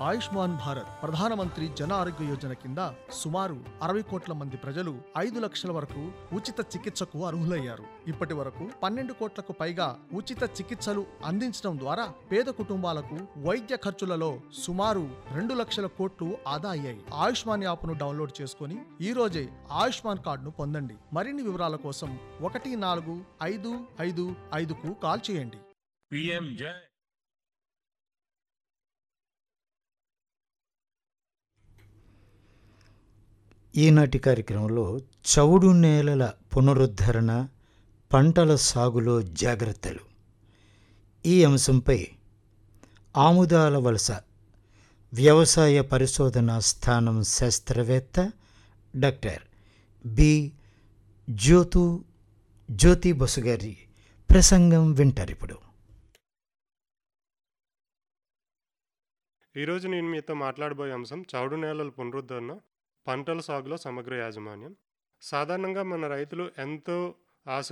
ఆయుష్మాన్ భారత్ ప్రధానమంత్రి జన ఆరోగ్య యోజన కింద సుమారు అరవై కోట్ల మంది ప్రజలు ఐదు లక్షల వరకు ఉచిత చికిత్సకు అర్హులయ్యారు ఇప్పటి వరకు పన్నెండు కోట్లకు పైగా ఉచిత చికిత్సలు అందించడం ద్వారా పేద కుటుంబాలకు వైద్య ఖర్చులలో సుమారు రెండు లక్షల కోట్లు ఆదా అయ్యాయి ఆయుష్మాన్ యాప్ను డౌన్లోడ్ చేసుకుని ఈ రోజే ఆయుష్మాన్ కార్డును పొందండి మరిన్ని వివరాల కోసం ఒకటి నాలుగు ఐదు ఐదు ఐదుకు కాల్ చేయండి पीएम जय ఈనాటి కార్యక్రమంలో చౌడు నేలల పునరుద్ధరణ పంటల సాగులో జాగ్రత్తలు ఈ అంశంపై ఆముదాల వలస వ్యవసాయ పరిశోధనా స్థానం శాస్త్రవేత్త డాక్టర్ బి జ్యోతు జ్యోతి బసు గారి ప్రసంగం వింటారు ఇప్పుడు ఈరోజు నేను మీతో మాట్లాడబోయే అంశం చౌడు నేలల పునరుద్ధరణ పంటల సాగులో సమగ్ర యాజమాన్యం సాధారణంగా మన రైతులు ఎంతో